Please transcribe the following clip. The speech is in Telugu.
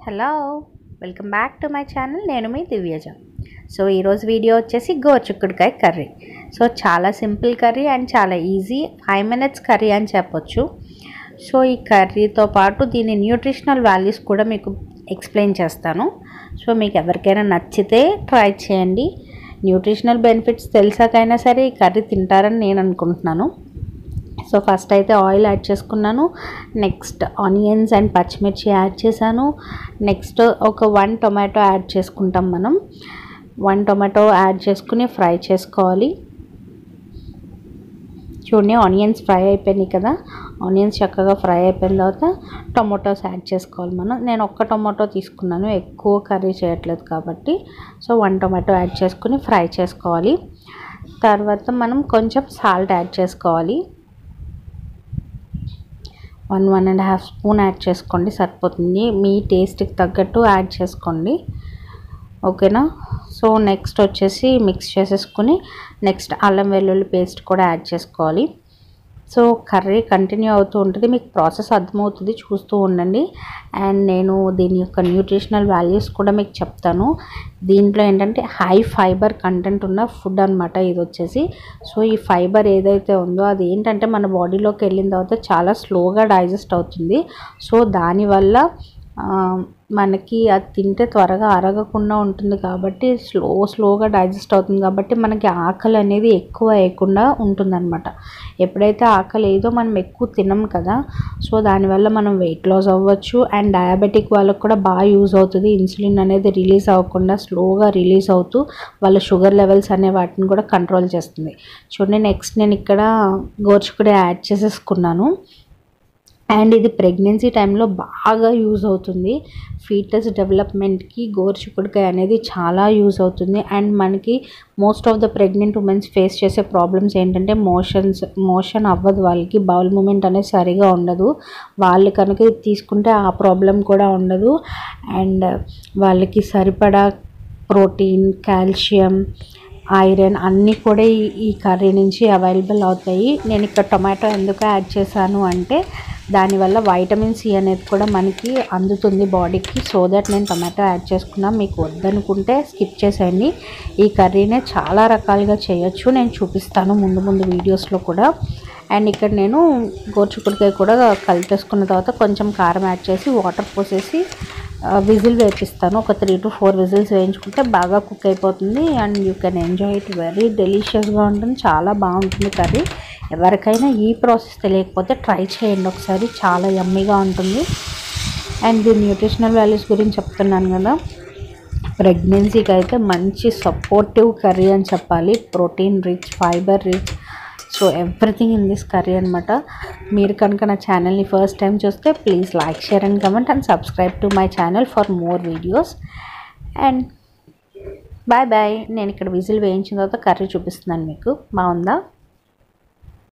hello welcome back to my channel నేను మీ దివ్యజ సో ఈరోజు వీడియో వచ్చేసి గోరుచిక్కుడుకాయ కర్రీ సో చాలా సింపుల్ కర్రీ అండ్ చాలా ఈజీ ఫైవ్ మినిట్స్ కర్రీ అని చెప్పొచ్చు సో ఈ కర్రీతో పాటు దీని న్యూట్రిషనల్ వాల్యూస్ కూడా మీకు ఎక్స్ప్లెయిన్ చేస్తాను సో మీకు ఎవరికైనా నచ్చితే ట్రై చేయండి న్యూట్రిషనల్ బెనిఫిట్స్ తెలిసాకైనా సరే ఈ కర్రీ తింటారని నేను అనుకుంటున్నాను సో ఫస్ట్ అయితే ఆయిల్ యాడ్ చేసుకున్నాను నెక్స్ట్ ఆనియన్స్ అండ్ పచ్చిమిర్చి యాడ్ చేశాను నెక్స్ట్ ఒక వన్ టొమాటో యాడ్ చేసుకుంటాం మనం వన్ టొమాటో యాడ్ చేసుకుని ఫ్రై చేసుకోవాలి చూడండి ఆనియన్స్ ఫ్రై అయిపోయినాయి కదా ఆనియన్స్ చక్కగా ఫ్రై అయిపోయిన తర్వాత టొమాటోస్ యాడ్ చేసుకోవాలి మనం నేను ఒక్క టొమాటో తీసుకున్నాను ఎక్కువ కర్రీ చేయట్లేదు కాబట్టి సో వన్ టొమాటో యాడ్ చేసుకుని ఫ్రై చేసుకోవాలి తర్వాత మనం కొంచెం సాల్ట్ యాడ్ చేసుకోవాలి one one and half spoon add చేసుకోండి సరిపోతుంది మీ టేస్ట్కి తగ్గట్టు యాడ్ చేసుకోండి ఓకేనా సో నెక్స్ట్ వచ్చేసి మిక్స్ చేసేసుకుని నెక్స్ట్ అల్లం వెల్లుల్లి పేస్ట్ కూడా యాడ్ చేసుకోవాలి సో కర్రీ కంటిన్యూ అవుతూ ఉంటుంది మీకు ప్రాసెస్ అర్థమవుతుంది చూస్తూ ఉండండి అండ్ నేను దీని యొక్క న్యూట్రిషనల్ వాల్యూస్ కూడా మీకు చెప్తాను దీంట్లో ఏంటంటే హై ఫైబర్ కంటెంట్ ఉన్న ఫుడ్ అనమాట ఇది వచ్చేసి సో ఈ ఫైబర్ ఏదైతే ఉందో అది ఏంటంటే మన బాడీలోకి వెళ్ళిన తర్వాత చాలా స్లోగా డైజెస్ట్ అవుతుంది సో దానివల్ల మనకి అది తింటే త్వరగా అరగకుండా ఉంటుంది కాబట్టి స్లో స్లోగా డైజెస్ట్ అవుతుంది కాబట్టి మనకి ఆకలి అనేది ఎక్కువ వేయకుండా ఉంటుందన్నమాట ఎప్పుడైతే ఆకలి ఏదో మనం ఎక్కువ తినం కదా సో దానివల్ల మనం వెయిట్ లాస్ అవ్వచ్చు అండ్ డయాబెటిక్ వాళ్ళకు కూడా బాగా యూజ్ అవుతుంది ఇన్సులిన్ అనేది రిలీజ్ అవ్వకుండా స్లోగా రిలీజ్ అవుతూ వాళ్ళ షుగర్ లెవెల్స్ అనే వాటిని కూడా కంట్రోల్ చేస్తుంది చూడండి నెక్స్ట్ నేను ఇక్కడ గోర్చుకుడే యాడ్ చేసేసుకున్నాను అండ్ ఇది ప్రెగ్నెన్సీ టైంలో బాగా యూజ్ అవుతుంది ఫీటస్ డెవలప్మెంట్కి గోరుచిక్కుడుకాయ అనేది చాలా యూజ్ అవుతుంది అండ్ మనకి most of the pregnant womens face చేసే ప్రాబ్లమ్స్ ఏంటంటే మోషన్స్ మోషన్ అవ్వదు వాళ్ళకి బౌల్ మూమెంట్ అనేది సరిగా ఉండదు వాళ్ళు కనుక ఇది తీసుకుంటే ఆ ప్రాబ్లం కూడా ఉండదు అండ్ వాళ్ళకి సరిపడా ప్రోటీన్ కాల్షియం ఐరన్ అన్నీ కూడా ఈ ఈ కర్రీ నుంచి అవైలబుల్ అవుతాయి నేను ఇక్కడ టొమాటో ఎందుకు యాడ్ చేశాను అంటే దానివల్ల వైటమిన్ సి అనేది కూడా మనకి అందుతుంది బాడీకి సో దట్ నేను టొమాటో యాడ్ చేసుకున్నా మీకు వద్దనుకుంటే స్కిప్ చేసేయండి ఈ కర్రీనే చాలా రకాలుగా చేయొచ్చు నేను చూపిస్తాను ముందు ముందు వీడియోస్లో కూడా అండ్ ఇక్కడ నేను గోరుచుక్కుడికాయ కూడా కలిపేసుకున్న తర్వాత కొంచెం కారం యాడ్ చేసి వాటర్ పోసేసి విజిల్ వేపిస్తాను ఒక త్రీ టు ఫోర్ విజిల్స్ వేయించుకుంటే బాగా కుక్ అయిపోతుంది and you can enjoy it very డెలిషియస్గా ఉంటుంది చాలా బాగుంటుంది కర్రీ ఎవరికైనా ఈ ప్రాసెస్ తెలియకపోతే ట్రై చేయండి ఒకసారి చాలా యమ్మీగా ఉంటుంది అండ్ దీని న్యూట్రిషనల్ వాల్యూస్ గురించి చెప్తున్నాను కదా ప్రెగ్నెన్సీకి అయితే మంచి సపోర్టివ్ కర్రీ అని చెప్పాలి protein rich fibre rich so everything in this curry అనమాట మీరు కనుక నా ఛానల్ని ఫస్ట్ టైం చూస్తే please like share and comment and subscribe to my channel for more videos and bye bye నేను ఇక్కడ విజిల్ వేయించిన తర్వాత కర్రీ చూపిస్తున్నాను మీకు బాగుందా